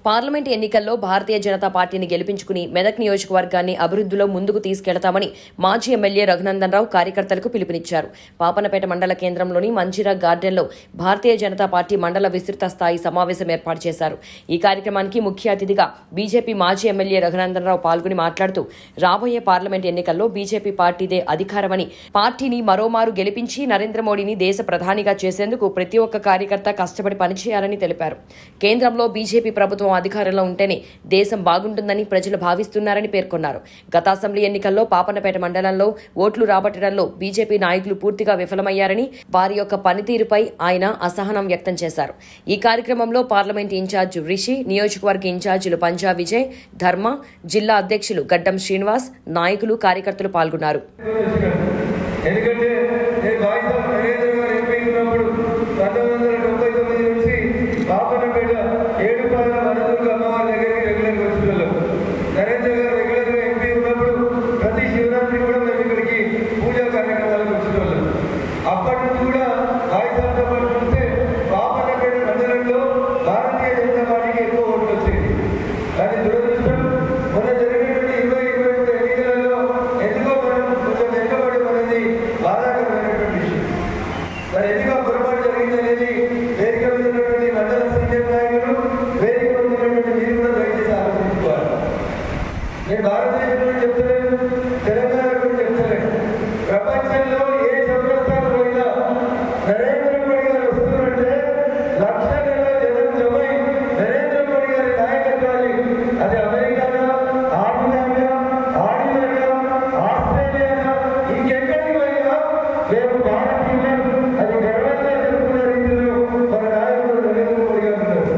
parliament ఎన్నికల్లో భారతీయ జనతా పార్టీని గెలిపించుకుని మెదక్ నియోజకవర్గాన్ని అభివృద్ధిలో ముందుకు తీసుకెడతామని మాజీ ఎమ్మెల్యే రఘునందన్ రావు కార్యకర్తలకు పిలుపునిచ్చారు పాపనపేట మండల కేంద్రంలోని మంజిరా గార్డెన్లో భారతీయ జనతా పార్టీ మండల విస్తృత స్థాయి సమావేశం ఏర్పాటు చేశారు ఈ కార్యక్రమానికి ముఖ్య అతిథిగా బీజేపీ మాజీ ఎమ్మెల్యే రఘునందన్ రావు పాల్గొని మాట్లాడుతూ రాబోయే పార్లమెంట్ ఎన్నికల్లో బీజేపీ పార్టీదే అధికారమని పార్టీని మరోమారు గెలిపించి నరేంద్ర మోడీని దేశ ప్రధానిగా చేసేందుకు ప్రతి ఒక్క కార్యకర్త కష్టపడి పనిచేయాలని తెలిపారు కేంద్రంలో బీజేపీ ప్రభుత్వం అధికారంలో ఉంటేనే దేశం బాగుంటుందని ప్రజలు భావిస్తున్నారని పేర్కొన్నారు గత అసెంబ్లీ ఎన్నికల్లో పాపన్నపేట మండలంలో ఓట్లు రాబట్టడంలో బీజేపీ నాయకులు పూర్తిగా విఫలమయ్యారని వారి యొక్క పనితీరుపై ఆయన అసహనం వ్యక్తం చేశారు ఈ కార్యక్రమంలో పార్లమెంట్ ఇన్ఛార్జ్ రిషి నియోజకవర్గ ఇన్ఛార్జీలు పంజా విజయ్ ధర్మ జిల్లా అధ్యక్షులు గడ్డం శ్రీనివాస్ నాయకులు కార్యకర్తలు పాల్గొన్నారు ఎందుకంటే నేను వాయిస్ ఆఫ్ నరేంద్ర గారు ఎంపీ ఉన్నప్పుడు పంతొమ్మిది వందల తొంభై తొమ్మిది నుంచి పాపనపేట ఏడు పాదల వనదుర్గ అమ్మవారి దగ్గరికి రెగ్యులర్గా వచ్చేవాళ్ళం నరేంద్ర గారు రెగ్యులర్గా ఎంపీ ఉన్నప్పుడు ప్రతి శివరాత్రి కూడా మేము ఇక్కడికి పూజా కార్యక్రమాలకు వచ్చేవాళ్ళం అప్పటి నుంచి కూడా వాయిస్ ఆఫ్ ద పార్టీ చూస్తే పాపనపేట మండలంలో భారతీయ జనతా పార్టీకి ఎక్కువ ఓట్లు వచ్చేది కానీ దురదృష్టం మొన్న జరిగినటువంటి ఇరవై ఇరవై మూడు ఎన్నికలలో ఎందుకో మనం కొంచెం వెనుకబడి మనది బాధాకరమైనటువంటి విషయం మరి ఎందుకో పొరపాటు జరిగింది అనేది వేదిక మీద ఉన్నటువంటి మండల సీనియర్ నాయకులు వేదిక మీద ఉన్నటువంటి మీరు కూడా దయచేసి ఆలోచించుకోవాలి నేను భారతదేశం గురించి చెప్తలేను తెలంగాణ గురించి చెప్తలేను ప్రపంచంలో ఏ చౌరస్తాకు పోయినా నరేంద్ర మోడీ గారు వస్తున్నారంటే లక్షల జనం జమై నరేంద్ర మోడీ గారి నాయకత్వాన్ని అది అమెరికానా ఆర్మియానా ఆడియానా ఆస్ట్రేలియానా ఇంకెక్కడికి పోయినా మేము భారతీయులం అది గర్వంగా జరుపుకునే రీతిలో మన నాయకుడు నరేంద్ర మోడీ గారు ఉన్నారు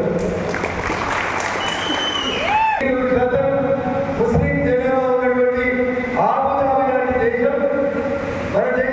శాతం ముస్లిం జనాభా ఉన్నటువంటి ఆబుదాబి లాంటి దేశం మన